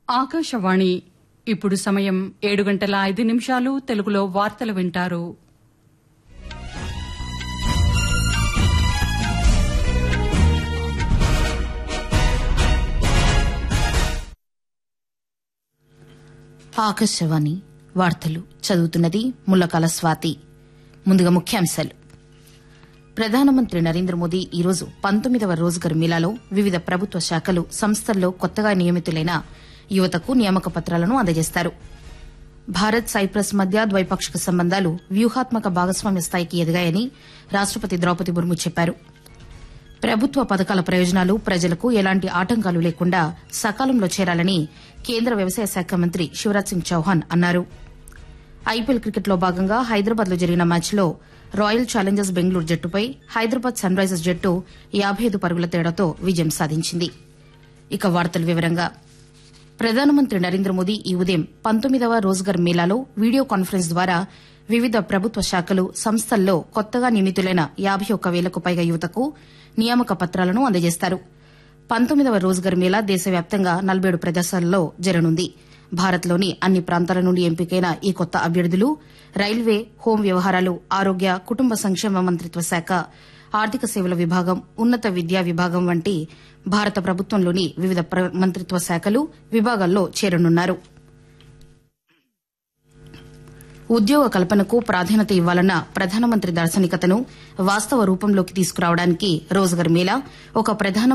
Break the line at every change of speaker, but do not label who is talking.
ఆకాశవాణి ఇప్పుడు సమయం ఏడు గంటల ఐదు నిమిషాలు తెలుగులో వార్తలు వింటారు
ఆకాశవాణి వార్తలు చదువుతున్నది ముల్లకాల స్వాతి ముందుగా ముఖ్యాంశాలు ప్రధానమంత్రి నరేంద్ర మోదీ ఈరోజు పంతొమ్మిదవ రోజ్గర్ మేళాలో వివిధ ప్రభుత్వ శాఖలు సంస్థల్లో కొత్తగా నియమితులైన యువతకు నియామక పత్రాలను అందజేస్తారు భారత్ సైప్రస్ మధ్య ద్వైపాక్షిక సంబంధాలు వ్యూహాత్మక భాగస్వామ్య స్థాయికి ఎదిగాయని రాష్టపతి ద్రౌపది ముర్ము చెప్పారు ప్రభుత్వ పథకాల ప్రయోజనాలు ప్రజలకు ఎలాంటి ఆటంకాలు లేకుండా సకాలంలో చేరాలని కేంద్ర వ్యవసాయ శాఖ మంత్రి శివరాజ్ సింగ్ చౌహాన్ అన్నారు ఐపీఎల్ క్రికెట్లో భాగంగా హైదరాబాద్ లో జరిగిన మ్యాచ్లో రాయల్ ఛాలెంజర్స్ బెంగళూరు జట్టుపై హైదరాబాద్ సన్ రైజర్స్ జట్టు యాబై ఐదు పరుగుల తేడాతో విజయం సాధించింది ఇక వార్తల వివరంగా ప్రధానమంత్రి నరేంద్ర మోదీ ఈ ఉదయం పంతొమ్మిదవ రోజ్గర్ మేళాలో వీడియో కాన్ఫరెన్స్ ద్వారా వివిధ ప్రభుత్వ శాఖలు సంస్థల్లో కొత్తగా నియమితులైన యాబై ఒక్క వేలకు పైగా యువతకు నియామక పత్రాలను అందజేస్తారు పంతొమ్మిదవ రోజ్గర్ మేళా దేశవ్యాప్తంగా నలభేడు ప్రదేశాలలో జరగనుంది భారత్లోని అన్ని ప్రాంతాల నుండి ఎంపికైన ఈ కొత్త అభ్యర్థులు రైల్వే హోం వ్యవహారాలు ఆరోగ్య కుటుంబ సంక్షేమ మంత్రిత్వ శాఖ ఆర్థిక సేవల విభాగం ఉన్నత విద్యా విభాగం వంటి భారత ప్రభుత్వంలోని వివిధ ప్ర- మంత్రిత్వ శాఖలు విభాగాల్లో చేరనున్నారు ఉద్యోగ కల్పనకు ప్రాధాన్యత ఇవ్వాలన్న ప్రధానమంత్రి దార్శనికతను వాస్తవ రూపంలోకి తీసుకురావడానికి రోజ్గర్ మేళా ఒక ప్రధాన